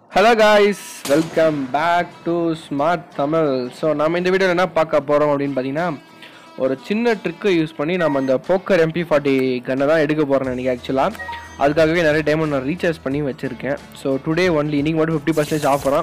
Hello guys welcome back to smart Tamil so நம்ம இந்த வீடியோவில் என்ன பார்க்க போகிறோம் அப்படின்னு பார்த்தீங்கன்னா ஒரு சின்ன ட்ரிக்கை யூஸ் பண்ணி நம்ம அந்த போக்கர் எம்பி ஃபார்ட்டி கன்னை தான் எடுக்க போகிறோம் எனக்கு ஆக்சுவலாக அதுக்காகவே நிறைய டைம் நான் ரீசார்ஜ் பண்ணி வச்சுருக்கேன் ஸோ டுடே ஒன்லி இன்னைக்கு மட்டும் ஃபிஃப்டி பர்சன்டேஜ் ஆஃபராக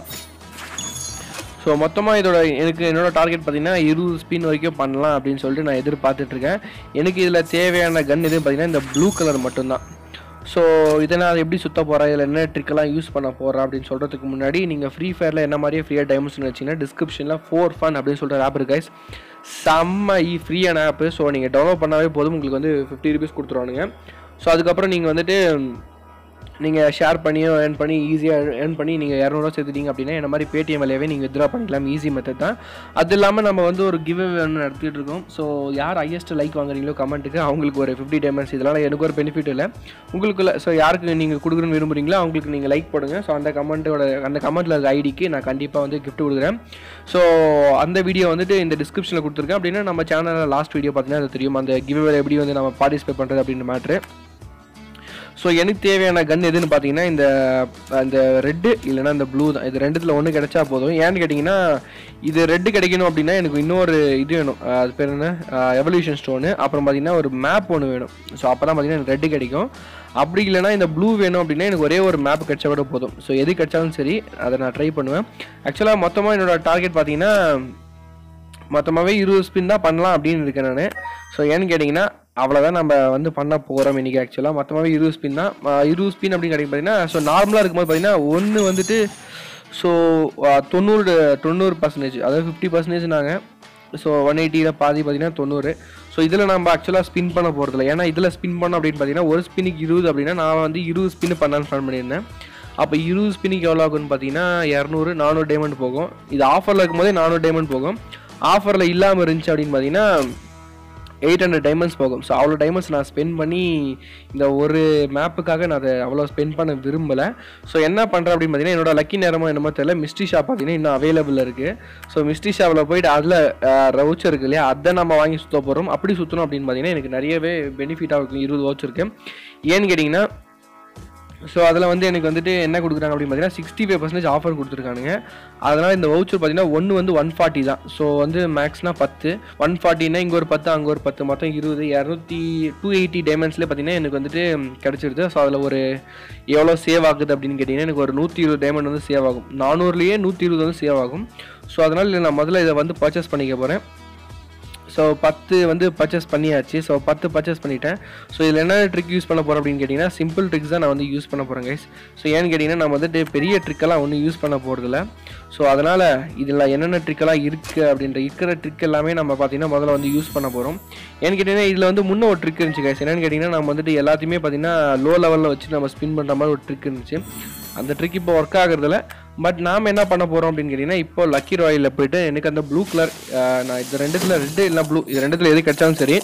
ஸோ மொத்தமாக இதோட எனக்கு என்னோட டார்கெட் பார்த்தீங்கன்னா இருபது ஸ்பின் வரைக்கும் பண்ணலாம் அப்படின்னு சொல்லிட்டு நான் எதிர்பார்த்துட்ருக்கேன் எனக்கு இதில் தேவையான கன் எதுவும் பார்த்தீங்கன்னா இந்த ப்ளூ கலர் மட்டும்தான் ஸோ இதை நான் எப்படி சுத்த போகிறேன் இதில் என்ன ட்ரிக்கெல்லாம் யூஸ் பண்ண போகிறேன் அப்படின்னு சொல்கிறதுக்கு முன்னாடி நீங்கள் ஃப்ரீ ஃபயரில் என்ன மாதிரியே ஃப்ரீயாக டைமண்ட்ஸ் வச்சிங்கன்னா டிஸ்கிரிப்ஷனில் ஃபோர் ஃபன் அப்படின்னு சொல்கிற ஆப் இருக்கு guys. செம்ம இ ஃப்ரீயான ஆப்பு ஸோ நீங்கள் டெவலப் பண்ணாவே போதும் உங்களுக்கு வந்து ஃபிஃப்டி ருபீஸ் கொடுத்துருவானுங்க ஸோ அதுக்கப்புறம் நீங்கள் வந்துட்டு நீங்கள் ஷேர் பண்ணியோ ஏர்ன் பண்ணி ஈஸியாக ஏர்ன் பண்ணி நீங்கள் இரநூறுவா சேர்த்துட்டீங்க அப்படின்னா என்ன மாதிரி பேடிஎம் வழியாவே நீங்கள் வித்ரா பண்ணிக்கலாம் ஈஸி மெத்தட் தான் அது இல்லாமல் நம்ம வந்து ஒரு கிவ் ஒன்று நடத்திட்டு இருக்கோம் ஸோ யார் ஹையஸ்ட் லைக் வாங்குறீங்களோ கமெண்ட்டுக்கு அவங்களுக்கு ஒரு ஃபிஃப்டி டைமண்ட்ஸ் இதெல்லாம் எனக்கு ஒரு பெனிஃபிட் இல்லை உங்களுக்குள்ள ஸோ யாருக்கு நீங்கள் கொடுக்குறேன்னு விரும்புறீங்களோ அவங்களுக்கு நீங்கள் லைக் போடுங்க ஸோ அந்த கமெண்ட்டோட அந்த கமெண்ட்டில் இருக்க ஐடிக்கு நான் கண்டிப்பாக வந்து gift கொடுக்குறேன் ஸோ அந்த வீடியோ வந்துட்டு இந்த டிஸ்கிரிப்ஷனில் கொடுத்துருக்கேன் அப்படின்னா நம்ம சேனலில் லாஸ்ட் வீடியோ பார்த்தீங்கன்னா அது தெரியும் அந்த கிவ் எப்படி வந்து நம்ம பார்ட்டிசிபேட் பண்ணுறது அப்படின்ற மேட்ரு ஸோ எனக்கு தேவையான கன் எதுன்னு பார்த்தீங்கன்னா இந்த அந்த ரெட்டு இல்லைன்னா இந்த ப்ளூ தான் இது ரெண்டுத்தில் ஒன்று கிடைச்சா போதும் ஏன்னு கேட்டிங்கன்னா இது ரெட்டு கிடைக்கணும் அப்படின்னா எனக்கு இன்னொரு இது வேணும் அஹ் அது பேர் என்ன எவல்யூஷன் ஸ்டோனு அப்புறம் பார்த்தீங்கன்னா ஒரு மேப் ஒன்று வேணும் ஸோ அப்போ தான் பார்த்தீங்கன்னா எனக்கு ரெட்டு கிடைக்கும் அப்படி இல்லைன்னா இந்த ப்ளூ வேணும் அப்படின்னா எனக்கு ஒரே ஒரு மேப் கிடைச்சா கூட போதும் ஸோ எது கிடைச்சாலும் சரி அதை நான் ட்ரை பண்ணுவேன் ஆக்சுவலாக மொத்தமாக என்னோட டார்கெட் பார்த்தீங்கன்னா மொத்தமாகவே இருபது ஸ்பின் தான் பண்ணலாம் அப்படின்னு இருக்கேன் நான் ஸோ ஏன்னு கேட்டிங்கன்னா அவ்வளோதான் நம்ம வந்து பண்ண போகிறோம் இன்றைக்கி ஆக்சுவலாக மொத்தமாகவே இருபது ஸ்பின் தான் ஆஹ் இருபது ஸ்பின் அப்படின்னு கிடைக்கும் பார்த்தீங்கன்னா ஸோ நார்மலாக இருக்கும்போது பார்த்தீங்கன்னா ஒன்று வந்துட்டு ஸோ தொண்ணூறு தொண்ணூறு பர்சன்டேஜ் அதாவது ஃபிஃப்டி பர்சன்டேஜ் நாங்கள் ஸோ ஒன் எயிட்டியில் பாதி பார்த்தீங்கன்னா தொண்ணூறு ஸோ இதில் நம்ம ஆக்சுவலாக ஸ்பின் பண்ண போகிறதில்ல ஏன்னா இதில் ஸ்பின் பண்ணோம் அப்படின்னு பார்த்தீங்கன்னா ஒரு ஸ்பின்னுக்கு இருபது அப்படின்னா நான் வந்து இருபது ஸ்பின் பண்ணலான்னு பிளான் பண்ணியிருந்தேன் அப்போ இருபது ஸ்பின்னுக்கு எவ்வளோ ஆகும்னு பார்த்தீங்கன்னா இரநூறு நானூறு டைமண்ட் போகும் இது ஆஃபரில் இருக்கும்போதே நானூறு டைமண்ட் போகும் ஆஃபரில் இல்லாமல் இருந்துச்சு அப்படின்னு பார்த்தீங்கன்னா எயிட் ஹண்ட்ரட் டைமண்ட்ஸ் போகும் ஸோ அவ்வளோ டைமண்ட்ஸ் நான் ஸ்பெண்ட் பண்ணி இந்த ஒரு மேப்புக்காக நான் அதை அவ்வளோ ஸ்பெண்ட் பண்ண விரும்பலை ஸோ என்ன பண்ணுறேன் அப்படின்னு பார்த்தீங்கன்னா என்னோட லக்கி நேரமோ என்னமோ தெரியல மிஸ்ட்ரி ஷாப் பார்த்தீங்கன்னா இன்னும் அவைலபிள் இருக்குது ஸோ மிஸ்ட்ரி ஷாப்பில் போயிட்டு அதில் ரவுச்சர் இருக்கு இல்லையா அதை நம்ம வாங்கி சுற்ற போகிறோம் அப்படி சுற்றணும் அப்படின்னு பார்த்தீங்கன்னா எனக்கு நிறையவே பெனிஃபிட்டாக இருக்கும் இருபது வவுச்சர் இருக்கு ஏன்னு கேட்டிங்கன்னா ஸோ அதில் வந்து எனக்கு வந்துட்டு என்ன கொடுக்குறாங்க அப்படின்னு பார்த்தீங்கன்னா சிக்ஸ்டி ஃபைவ் பர்சன்டேஜ் ஆஃபர் கொடுத்துருக்கானுங்க அதனால் இந்த வவுச்சர் பார்த்தீங்கன்னா ஒன்று வந்து ஒன் ஃபார்ட்டி தான் ஸோ வந்து மேக்ஸ்னா பத்து ஒன் ஃபார்ட்டினா இங்கே ஒரு பத்து அங்கே ஒரு பத்து மொத்தம் இருபது இரநூத்தி டூ எயிட்டி டைமண்ட்ஸ்லேயே பார்த்தீங்கன்னா எனக்கு வந்துட்டு கிடச்சிருது ஸோ அதில் ஒரு எவ்வளோ சேவ் ஆகுது அப்படின்னு கேட்டிங்கன்னா எனக்கு ஒரு நூற்றி இருபது டைமண்ட் வந்து சேவ் ஆகும் நானூறுலேயே நூற்றி இருபது வந்து சேவ் ஆகும் ஸோ அதனால் நான் முதல்ல இதை வந்து பர்ச்சேஸ் பண்ணிக்க போகிறேன் ஸோ பத்து வந்து பர்ச்சேஸ் பண்ணியாச்சு ஸோ பத்து பர்ச்சேஸ் பண்ணிட்டேன் ஸோ இதில் என்ன ட்ரிக் யூஸ் பண்ண போகிறோம் அப்படின்னு கேட்டிங்கன்னா சிம்பிள் ட்ரிக்ஸ் தான் நான் வந்து யூஸ் பண்ண போகிறேன் கைஸ் ஸோ ஏன்னு கேட்டிங்கன்னா நம்ம வந்துட்டு பெரிய ட்ரிக்கெல்லாம் ஒன்றும் யூஸ் பண்ண போகிறதில்ல ஸோ அதனால் இதில் என்னென்ன ட்ரிக்கெல்லாம் இருக்குது அப்படின்ற இருக்கிற ட்ரிக் எல்லாமே நம்ம பார்த்தீங்கன்னா முதல்ல வந்து யூஸ் பண்ண போகிறோம் ஏன்னு கேட்டிங்கன்னா இதில் வந்து முன்ன ஒரு ட்ரிக் இருந்துச்சு கைஸ் என்னன்னு கேட்டிங்கன்னா நம்ம வந்துட்டு எல்லாத்தையுமே பார்த்தீங்கன்னா லோ லெவலில் வச்சு நம்ம ஸ்பின் பண்ணுற மாதிரி ஒரு ட்ரிக் இருந்துச்சு அந்த ட்ரிக் இப்போ ஒர்க் ஆகுறதில்ல பட் நாம் என்ன பண்ண போகிறோம் அப்படின்னு கேட்டிங்கன்னா இப்போ லக்கி ராயில் போயிட்டு எனக்கு அந்த ப்ளூ கலர் நான் இது ரெண்டுத்தில் ரெட்டு இல்லை ப்ளூ இது ரெண்டுத்தில் எது கிடைச்சாலும் சரி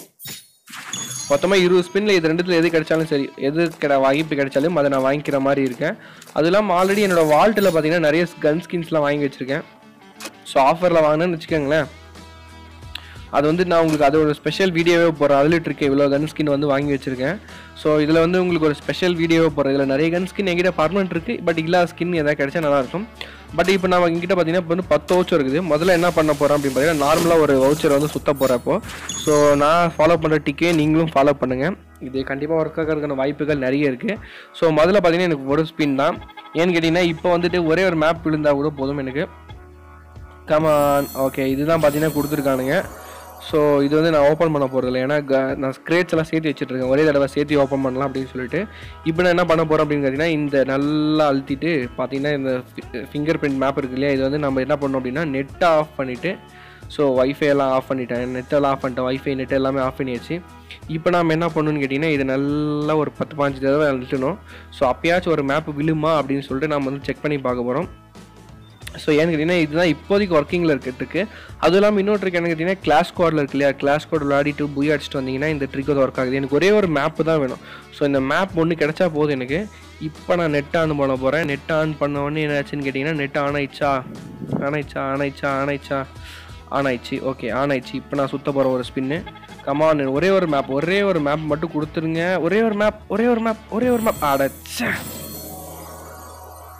மொத்தமாக இருபது ஸ்பின்னில் இது ரெண்டுத்தில் எது கிடைச்சாலும் சரி எது கிட வாய்ப்பு கிடைச்சாலும் அதை நான் வாங்கிக்கிற மாதிரி இருக்கேன் அது இல்லாமல் ஆல்ரெடி என்னோட வால்ட்டில் பார்த்தீங்கன்னா நிறைய கன் ஸ்கின்ஸ்லாம் வாங்கி வச்சுருக்கேன் ஸோ ஆஃபரில் வாங்கினேன்னு வச்சுக்கோங்களேன் அது வந்து நான் உங்களுக்கு அது ஒரு ஸ்பெஷல் வீடியோவே போடுறேன் அதில் இருக்கேன் இவ்வளோ கன் ஸ்கின் வந்து வாங்கி வச்சிருக்கேன் ஸோ இதில் வந்து உங்களுக்கு ஒரு ஸ்பெஷல் வீடியோவே போடுறேன் இதில் நிறைய கன் ஸ்கின் எங்கிட்ட பர்மனெண்ட் இருக்குது பட் இல்லாத ஸ்கின் எதாவது கிடைச்சா நல்லாயிருக்கும் பட் இப்போ நம்ம எங்கிட்ட பார்த்தீங்கன்னா இப்போ வந்து பத்து வவுச்சர் இருக்குது முதல்ல என்ன பண்ண போகிறோம் அப்படின்னு பார்த்தீங்கன்னா நார்மலாக ஒரு வவுச்சர் வந்து சுத்த போகிறப்போ ஸோ நான் ஃபாலோ பண்ணுற டிக்கே நீங்களும் ஃபாலோ பண்ணுங்கள் இது கண்டிப்பாக ஒர்க் ஆகிறதுக்கான வாய்ப்புகள் நிறைய இருக்குது ஸோ முதல்ல பார்த்தீங்கன்னா எனக்கு ஒரு ஸ்பின் தான் ஏன்னு கேட்டிங்கன்னா இப்போ வந்துட்டு ஒரே ஒரு மேப் விழுந்தால் கூட போதும் எனக்கு கமான் ஓகே இதுதான் பார்த்தீங்கன்னா கொடுத்துருக்கானுங்க ஸோ இது வந்து நான் ஓப்பன் பண்ண போகிறதில்ல ஏன்னா க- நான் ஸ்க்ரேட்ஸ் எல்லாம் சேர்த்து வச்சுட்ருக்கேன் ஒரே தடவை சேர்த்து ஓப்பன் பண்ணலாம் அப்படின்னு சொல்லிட்டு இப்போ நான் என்ன பண்ண போகிறேன் அப்படின்னு பார்த்தீங்கன்னா இந்த நல்லா அழுத்திட்டு பார்த்தீங்கன்னா இந்த ஃபிங்கர் பிரிண்ட் மேப் இருக்கு இல்லையா இது வந்து நம்ம என்ன பண்ணோம் அப்படின்னா நெட்டை ஆஃப் பண்ணிவிட்டு ஸோ வைஃபை எல்லாம் ஆஃப் பண்ணிட்டேன் நெட்டெல்லாம் ஆஃப் பண்ணிட்டேன் வைஃபை நெட் எல்லாமே ஆஃப் பண்ணியாச்சு இப்போ நாம் என்ன பண்ணணும்னு கேட்டிங்கன்னா இது நல்லா ஒரு பத்து பாஞ்சு தடவை அழுத்தணும் ஸோ அப்பயாச்சும் ஒரு மேப் விழுமா அப்படின்னு சொல்லிட்டு நம்ம வந்து செக் பண்ணி பார்க்க போகிறோம் ஸோ ஏன்னு கேட்டிங்கன்னா இதுதான் இப்போதைக்கு ஒர்க்கிங்கில் இருக்கிறதுக்கு அதுவும் இல்லாமல் இன்னொரு ட்ரிக் என்ன கேட்டிங்கன்னா கிளாஸ் கோடில் இருக்கு இல்லையா கிளாஸ் கோட் விளையாடிட்டு புய் அடிச்சுட்டு வந்தீங்கன்னா இந்த ட்ரிக் வந்து ஒர்க் ஆகுது எனக்கு ஒரே ஒரு மேப்பு தான் வேணும் ஸோ இந்த மேப் ஒன்று கிடைச்சா போதும் எனக்கு இப்போ நான் நெட் ஆன் பண்ண போகிறேன் நெட் ஆன் பண்ண உடனே என்ன ஆச்சுன்னு கேட்டிங்கன்னா நெட் ஆன் ஆயிடுச்சா ஆன் ஆயிடுச்சா ஆன் ஆயிடுச்சா ஆன் ஆயிடுச்சா ஆன் ஆயிடுச்சு ஓகே ஆன் ஆயிடுச்சு இப்போ நான் சுத்த போகிற ஒரு ஸ்பின்னு கமான் ஒரே ஒரு மேப் ஒரே ஒரு மேப் மட்டும் கொடுத்துருங்க ஒரே ஒரு மேப் ஒரே ஒரு மேப் ஒரே ஒரு மேப் அடச்சே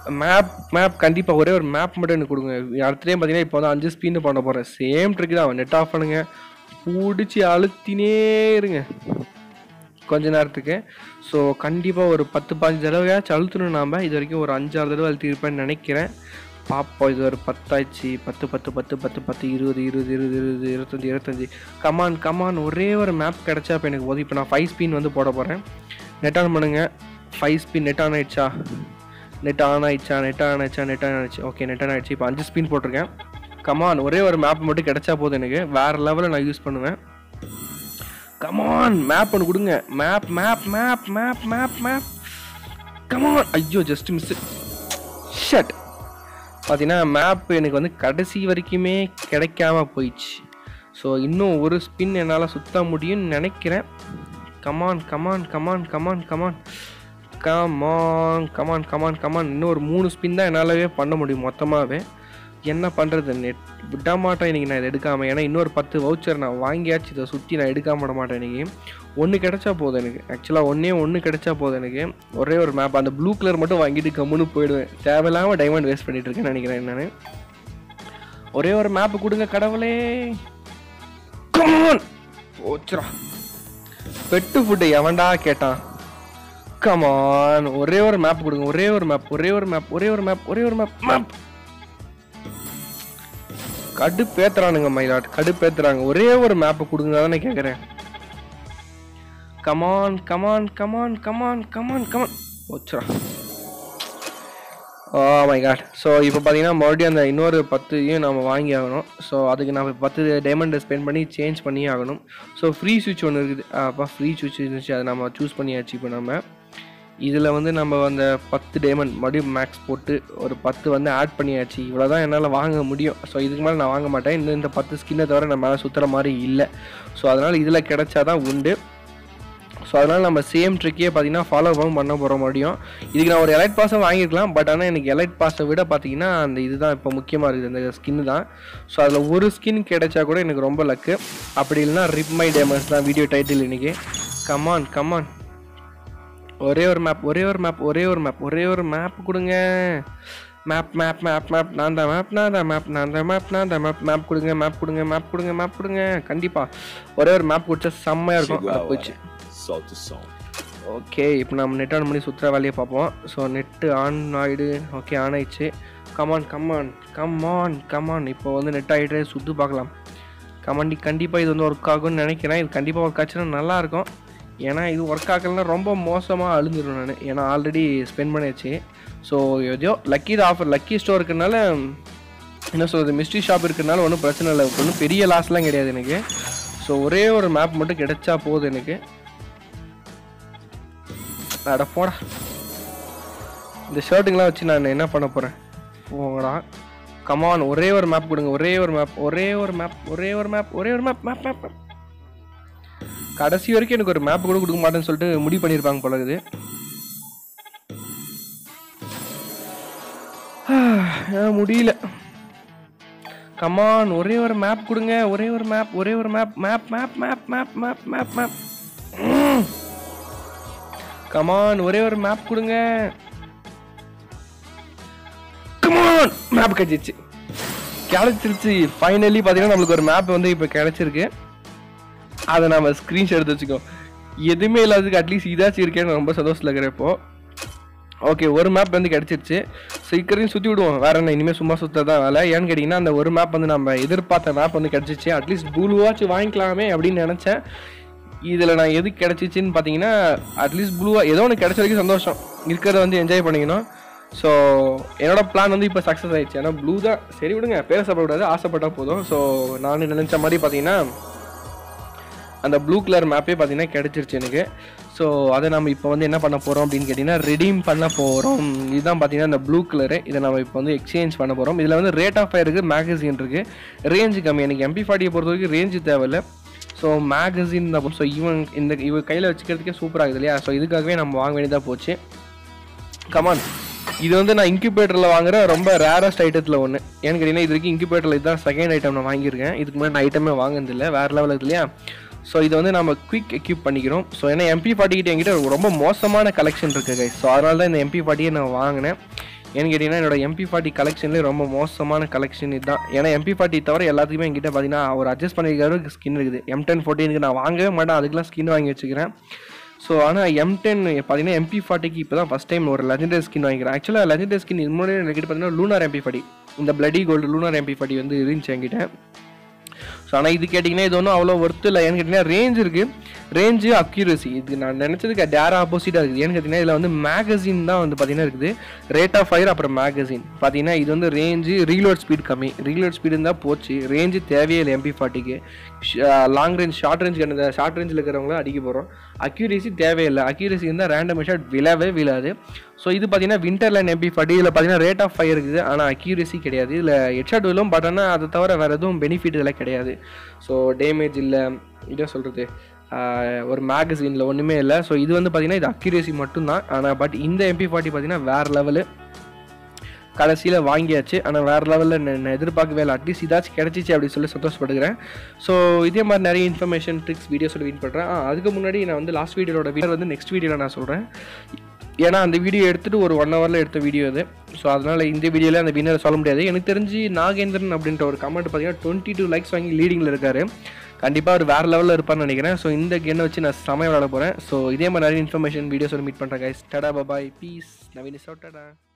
மேப் மேப் கண்டிப்பாக ஒரே ஒரு மேப் மட்டும் எனக்கு கொடுங்க அடுத்த டைம் பார்த்தீங்கன்னா இப்போ வந்து அஞ்சு ஸ்பீன் பண்ண போகிறேன் சேம் ட்ரிக் தான் நெட் ஆஃப் பண்ணுங்க பிடிச்சி அழுத்தினே இருங்க கொஞ்ச நேரத்துக்கு ஸோ கண்டிப்பாக ஒரு பத்து பதினஞ்சு தடவையாச்சும் அழுத்தணும் நாம் இது வரைக்கும் ஒரு அஞ்சாறு தடவை அழுத்திருப்பேன்னு நினைக்கிறேன் பார்ப்போம் இது ஒரு பத்தாச்சு பத்து பத்து பத்து பத்து பத்து இருபது இருபது இருபது இருபது இருபத்தஞ்சி இருபத்தஞ்சி கமான் கமான் ஒரே ஒரு மேப் கிடச்சா இப்போ எனக்கு போதும் இப்போ நான் ஃபைவ் ஸ்பின் வந்து போட போகிறேன் நெட் ஆன் பண்ணுங்கள் ஃபைவ் ஸ்பின் நெட் ஆன் ஆயிடுச்சா நெட் ஆன் ஆயிடுச்சா நெட் ஆன் ஆயிடுச்சா நெட் ஆன் ஆயிடுச்சு ஓகே நெட் ஆன் ஆயிடுச்சு இப்போ அஞ்சு ஸ்பின் போட்டிருக்கேன் கமான் ஒரே ஒரு மேப் மட்டும் கிடைச்சா போதும் எனக்கு வேறு லெவலில் நான் யூஸ் பண்ணுவேன் கமான் மேப் ஒன்று கொடுங்க map map map map map map come on ஐயோ ஜஸ்ட் மிஸ் ஷட் பார்த்தீங்கன்னா மேப் எனக்கு வந்து கடைசி வரைக்குமே கிடைக்காம போயிடுச்சு ஸோ இன்னும் ஒரு ஸ்பின் என்னால் சுத்த முடியும்னு நினைக்கிறேன் come on come on come on come on come on come on come on come on come on இன்னும் ஒரு மூணு ஸ்பின் தான் என்னாலவே பண்ண முடியும் மொத்தமாகவே என்ன பண்ணுறது நெட் விட மாட்டேன் இன்றைக்கி நான் இதை எடுக்காமல் ஏன்னா இன்னொரு பத்து வவுச்சர் நான் வாங்கியாச்சு இதை சுற்றி நான் எடுக்காம விட மாட்டேன் இன்றைக்கி ஒன்று கிடைச்சா போதும் எனக்கு ஆக்சுவலாக ஒன்றே ஒன்று கிடைச்சா போதும் எனக்கு ஒரே ஒரு மேப் அந்த ப்ளூ கலர் மட்டும் வாங்கிட்டு கம்முன்னு போயிடுவேன் தேவையில்லாமல் டைமண்ட் வேஸ்ட் பண்ணிட்டு இருக்கேன்னு நினைக்கிறேன் நான் ஒரே ஒரு மேப்பு கொடுங்க கடவுளே கமான் போச்சுரா பெட்டு ஃபுட்டு எவன்டா கேட்டான் கமான் ஒரே ஒரு மேப் கொடுங்க ஒரே ஒரு மேப் ஒரே ஒரு மேப் ஒரே ஒரு மேப் ஒரே ஒரு மேப் மேப் கடுப்பேத்துறானுங்க மயிலாட் கடுப்பேத்துறாங்க ஒரே ஒரு மேப் கொடுங்க தானே கேட்குறேன் come on come on come on come on come on come on போச்சுரா ஓ மை காட் ஸோ இப்போ பார்த்தீங்கன்னா மறுபடியும் அந்த இன்னொரு பத்தையும் நம்ம வாங்கி ஆகணும் ஸோ அதுக்கு நம்ம பத்து டைமண்டை ஸ்பெண்ட் பண்ணி சேஞ்ச் பண்ணி ஆகணும் ஸோ ஃப்ரீ சுவிட்ச் ஒன்று இருக்குது அப்போ ஃப்ரீ சுவிட்ச் இருந்துச்சு அதை நம்ம சூஸ் பண்ணியாச்சு இப்போ நம்ம இதில் வந்து நம்ம அந்த பத்து டைமண்ட் மறுபடியும் மேக்ஸ் போட்டு ஒரு பத்து வந்து ஆட் பண்ணியாச்சு இவ்வளோ தான் என்னால் வாங்க முடியும் ஸோ இதுக்கு மேலே நான் வாங்க மாட்டேன் இன்னும் இந்த பத்து ஸ்கின்னை தவிர நம்ம மேலே சுற்றுற மாதிரி இல்லை ஸோ அதனால் இதில் கிடைச்சா தான் உண்டு ஸோ அதனால் நம்ம சேம் ட்ரிக்கே பார்த்தீங்கன்னா ஃபாலோ பண்ண போகிற முடியும் இதுக்கு நான் ஒரு எலைட் பாஸை வாங்கியிருக்கலாம் பட் ஆனால் எனக்கு எலைட் பாஸை விட பார்த்தீங்கன்னா அந்த இதுதான் இப்போ முக்கியமாக இருக்குது அந்த ஸ்கின்னு தான் ஸோ அதில் ஒரு ஸ்கின் கிடைச்சா கூட எனக்கு ரொம்ப லக்கு அப்படி இல்லைன்னா ரிப் மை டேமர்ஸ் தான் வீடியோ டைட்டில் இன்னைக்கு கமான் கமான் ஒரே ஒரு மேப் ஒரே ஒரு மேப் ஒரே ஒரு மேப் ஒரே ஒரு மேப் கொடுங்க மேப் மேப் மேப் மேப் நான் தான் மேப் நான் தான் மேப் நான் தான் மேப் நான் தான் மேப் மேப் கொடுங்க மேப் கொடுங்க மேப் கொடுங்க மேப் கொடுங்க கண்டிப்பாக ஒரே ஒரு மேப் கொடுத்தா செம்மையாக இருக்கும் அது போச்சு Solta o som. ஓகே இப்போ நம்ம நெட் ஆன் பண்ணி சுற்றுற வேலையை பார்ப்போம் ஸோ நெட்டு ஆன் ஆகிடு ஓகே ஆன் ஆயிடுச்சு கமான் கமான் கமான் கமான் இப்போ வந்து நெட் ஆகிட்டு சுற்று பார்க்கலாம் கமாண்டி கண்டிப்பாக இது வந்து ஒர்க் ஆகும்னு நினைக்கிறேன் இது கண்டிப்பாக ஒர்க் ஆச்சுன்னா நல்லாயிருக்கும் ஏன்னா இது ஒர்க் ஆகலைன்னா ரொம்ப மோசமாக அழுந்துடும் நான் ஏன்னா ஆல்ரெடி ஸ்பெண்ட் பண்ணியாச்சு ஸோ எதையோ லக்கி ஆஃபர் லக்கி ஸ்டோர் இருக்கிறனால என்ன சொல்கிறது மிஸ்ட்ரி ஷாப் இருக்கிறனால ஒன்றும் பிரச்சனை இல்லை ஒன்றும் பெரிய லாஸ்லாம் கிடையாது எனக்கு ஸோ ஒரே ஒரு மேப் மட்டும் கிடைச்சா போதும் எனக்கு அட போடா இந்த ஷர்ட்டுங்கெலாம் வச்சு நான் என்ன பண்ண போகிறேன் போங்கடா கமான் ஒரே ஒரு மேப் கொடுங்க ஒரே ஒரு மேப் ஒரே ஒரு மேப் ஒரே ஒரு மேப் ஒரே ஒரு மேப் மேப் மேப் மேப் கடைசி வரைக்கும் எனக்கு ஒரு மேப் கூட கொடுக்க மாட்டேன்னு சொல்லிட்டு முடிவு பண்ணியிருப்பாங்க போல இருக்குது ஆஹ், முடியல கமான் ஒரே ஒரு மேப் கொடுங்க ஒரே ஒரு மேப் ஒரே ஒரு map map map map map map map map come on ஒரே ஒரு மேப் கொடுங்க கமான் மேப் கிடைச்சிருச்சு கிடைச்சிருச்சு ஃபைனலி பார்த்தீங்கன்னா நம்மளுக்கு ஒரு மேப் வந்து இப்போ கிடைச்சிருக்கு அதை நம்ம ஸ்க்ரீன்ஷாட் எடுத்து வச்சுக்கோ எதுவுமே இல்லாததுக்கு அட்லீஸ்ட் இதாச்சும் இருக்கேன்னு ரொம்ப சந்தோஷத்தில் இருக்கிறேன் இப்போ ஓகே ஒரு மேப் வந்து கிடச்சிருச்சு சீக்கிரம் சுற்றி விடுவோம் வேற என்ன இனிமேல் சும்மா சுத்த தான் வேலை ஏன்னு கேட்டிங்கன்னா அந்த ஒரு மேப் வந்து நம்ம எதிர்பார்த்த மேப் வந்து கிடச்சிச்சு அட்லீஸ்ட் ப்ளூவாச்சும் வாங்கிக்கலாமே அப்படின்னு நினச்சேன் இதில் நான் எது கிடச்சிச்சின்னு பார்த்தீங்கன்னா அட்லீஸ்ட் ப்ளூவாக ஏதோ ஒன்று கிடைச்ச வரைக்கும் சந்தோஷம் இருக்கிறத வந்து என்ஜாய் பண்ணிக்கணும் ஸோ என்னோட பிளான் வந்து இப்போ சக்ஸஸ் ஆயிடுச்சு ஏன்னா ப்ளூ தான் சரி விடுங்க பேசப்படக்கூடாது ஆசைப்பட்டால் போதும் ஸோ நான் நினச்ச மாதிரி பார்த்தீங்கன்னா அந்த ப்ளூ கலர் மேப்பே பார்த்தீங்கன்னா கிடச்சிருச்சு எனக்கு ஸோ அதை நம்ம இப்போ வந்து என்ன பண்ண போகிறோம் அப்படின்னு கேட்டிங்கன்னா ரெடீம் பண்ண போகிறோம் இதுதான் பார்த்தீங்கன்னா இந்த ப்ளூ கலரு இதை நம்ம இப்போ வந்து எக்ஸ்சேஞ்ச் பண்ண போகிறோம் இதில் வந்து ரேட் ஆஃப் ஃபயர் இருக்குது மேகசின் இருக்குது ரேஞ்சு கம்மி எனக்கு எம்பி ஃபார்ட்டியை பொறுத்த வரைக்கும் ரேஞ்சு தேவையில்ல ஸோ மேகசின் தான் ஸோ இவன் இந்த இவன் கையில் வச்சுக்கிறதுக்கே சூப்பராக இருக்குது இல்லையா ஸோ இதுக்காகவே நம்ம வாங்க வேண்டியதாக போச்சு கமான் இது வந்து நான் இன்குபேட்டரில் வாங்குற ரொம்ப ரேரஸ்ட் ஐட்டத்தில் ஒன்று ஏன்னு கேட்டிங்கன்னா இது வரைக்கும் இன்குபேட்டரில் இதுதான் செகண்ட் ஐட்டம் நான் வாங்கியிருக்கேன் இதுக்கு முன்னாடி நான் ஐட்டமே வாங்கினதில்லை வேறு லெவலில் இருக்கு இல்லையா ஸோ இதை வந்து நம்ம குயிக் எக்யூப் பண்ணிக்கிறோம் ஸோ ஏன்னா எம்பி ஃபார்ட்டி கிட்ட என்கிட்ட ரொம்ப மோசமான கலெக்ஷன் இருக்குது கைஸ் ஸோ அதனால தான் இந்த எம்பி ஃபார்ட்டியை நான் வாங்கினேன் ஏன்னு கேட்டிங்கன்னா என்னோட எம்பி ஃபார்ட்டி கலெக்ஷன்லேயே ரொம்ப மோசமான கலெக்ஷன் இதுதான் ஏன்னா எம்பி ஃபார்ட்டி தவிர எல்லாத்துக்குமே என்கிட்ட பார்த்தீங்கன்னா அவர் அட்ஜஸ்ட் பண்ணியிருக்காரு ஸ்கின் இருக்குது எம் டென் ஃபோர்டீனுக்கு நான் வாங்கவே மாட்டேன் அதுக்கெலாம் ஸ்கின் வாங்கி வச்சுக்கிறேன் ஸோ ஆனால் எம் டென் பார்த்தீங்கன்னா எம்பி ஃபார்ட்டிக்கு இப்போ தான் ஃபஸ்ட் டைம் ஒரு லெஜெண்டரி ஸ்கின் வாங்கிக்கிறேன் ஆக்சுவலாக லெஜெண்டரி ஸ்கின் இது முன்னாடி என்கிட்ட பார்த்தீங்கன்னா லூனார் எம்பி ஃபார்ட்டி இந்த bloody gold lunar MP forty வந்து இருந்துச்சு என்கிட்ட ஸோ ஆனால் இது கேட்டிங்கன்னா இது ஒன்றும் அவ்வளோ ஒர்த்து இல்லை ஏன்னு கேட்டிங்கன்னா ரேஞ்ச் இருக்குது ரேஞ்சு அக்யூரசி இது நான் நினச்சதுக்கு டேரா ஆப்போசிட்டாக இருக்குது ஏன்னு கேட்டிங்கன்னா இதில் வந்து மேகசின் தான் வந்து பார்த்தீங்கன்னா இருக்குது ரேட் ஆஃப் ஃபயர் அப்புறம் மேகசின் பார்த்தீங்கன்னா இது வந்து ரேஞ்சு ரீலோட் ஸ்பீட் கம்மி ரீலோட் ஸ்பீடு இருந்தால் போச்சு ரேஞ்சு தேவையே இல்லை எம்பி ஃபார்ட்டிக்கு லாங் ரேஞ்ச் ஷார்ட் ரேஞ்ச் இந்த ஷார்ட் ரேஞ்சில் இருக்கிறவங்களும் அடிக்க போகிறோம் அக்யூரேசி தேவையில்லை அக்யூரேசி இருந்தால் ரேண்டம் ஷாட் விழவே விழாது ஸோ இது பார்த்தீங்கன்னா விண்டர் லைன் எம்பி ஃபார்ட்டி இதில் பார்த்தீங்கன்னா ரேட் ஆஃப் ஃபயர் இருக்குது ஆனால் அக்யூரேசி கிடையாது இதில் ஹெட்ஷாட் விழும் பட் ஆனால் அதை தவிர வேறு எதுவும் பெனிஃபிட் இதெல்லாம் கிடையாது ஸோ டேமேஜ் இல்லை இதை சொல்கிறது ஒரு மேகசினில் ஒன்றுமே இல்லை ஸோ இது வந்து பார்த்தீங்கன்னா இது அக்யூரேசி மட்டும்தான் ஆனால் பட் இந்த எம்பி ஃபார்ட்டி பார்த்தீங்கன்னா வேறு லெவலு கடைசியில் வாங்கியாச்சு ஆனால் வேறு லெவலில் நான் எதிர்பார்க்கவே இல்லை அட்லீஸ்ட் இதாச்சும் கிடச்சிச்சு அப்படின்னு சொல்லி சந்தோஷப்படுகிறேன் ஸோ இதே மாதிரி நிறைய இன்ஃபர்மேஷன் ட்ரிக்ஸ் வீடியோஸில் வின் பண்ணுறேன் அதுக்கு முன்னாடி நான் வந்து லாஸ்ட் வீடியோட வீடியோ வந்து நெக்ஸ்ட் வீடியோவில் நான் சொல்கிறேன் ஏன்னா அந்த வீடியோ எடுத்துகிட்டு ஒரு ஒன் ஹவரில் எடுத்த வீடியோ இது ஸோ அதனால் இந்த வீடியோவில் அந்த வின்னரை சொல்ல முடியாது எனக்கு தெரிஞ்சு நாகேந்திரன் அப்படின்ற ஒரு கமெண்ட் பார்த்தீங்கன்னா டுவெண்ட்டி டூ லைக்ஸ் வாங்கி லீடிங்கில் இருக்கார் கண்டிப்பாக ஒரு வேறு லெவலில் இருப்பான்னு நினைக்கிறேன் ஸோ இந்த கேனை வச்சு நான் சமயம் விளாட போகிறேன் ஸோ இதே மாதிரி நிறைய இன்ஃபர்மேஷன் வீடியோஸோட மீட் பண்ணுறேன் கைஸ் டடா பபாய் பீஸ் நவீன் சவுட் டடா